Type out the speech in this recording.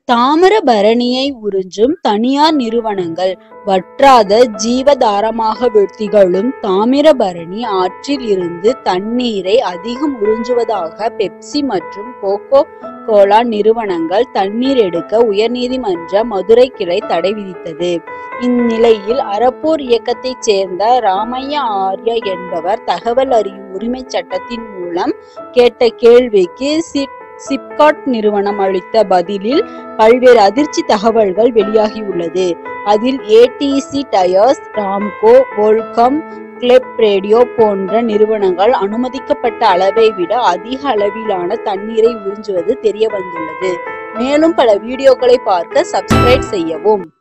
தாமிரபரணியை உறிஞ்சும் தனியார் நிறுவனங்கள் வற்றாத ஜீவதாரமாக திகழும் தாமிரபரணி ஆற்றில் இருந்து தண்ணீரை அதிகம் உறிஞ்சுவதாக பெப்சி மற்றும் கோகோ கோலா நிறுவனங்கள் தண்ணீர் எடுக்க உயர்நீதிமன்ற மதுரை கிளை தடை விதித்தது இந்நிலையில் அறப்போர் இயக்கத்தைச் சேர்ந்த ராமையா ஆர்யா என்பவர் தகவல் அறியும் உரிமை சட்டத்தின் மூலம் கேட்ட கேள்விக்கு சிப் சிப்காட் நிறுவனம் அளித்த பதிலில் பல்வேறு அதிர்ச்சி தகவல்கள் வெளியாகியுள்ளது அதில் ஏடிசி டயர்ஸ் ராம்கோ வோல்கம் கிளப் ரேடியோ போன்ற நிறுவனங்கள் அனுமதிக்கப்பட்ட அளவை விட அதிக அளவிலான தண்ணீரை உறிஞ்சுவது தெரிய வந்துள்ளது மேலும் பல வீடியோக்களை பார்க்க சப்ஸ்கிரைப் செய்யவும்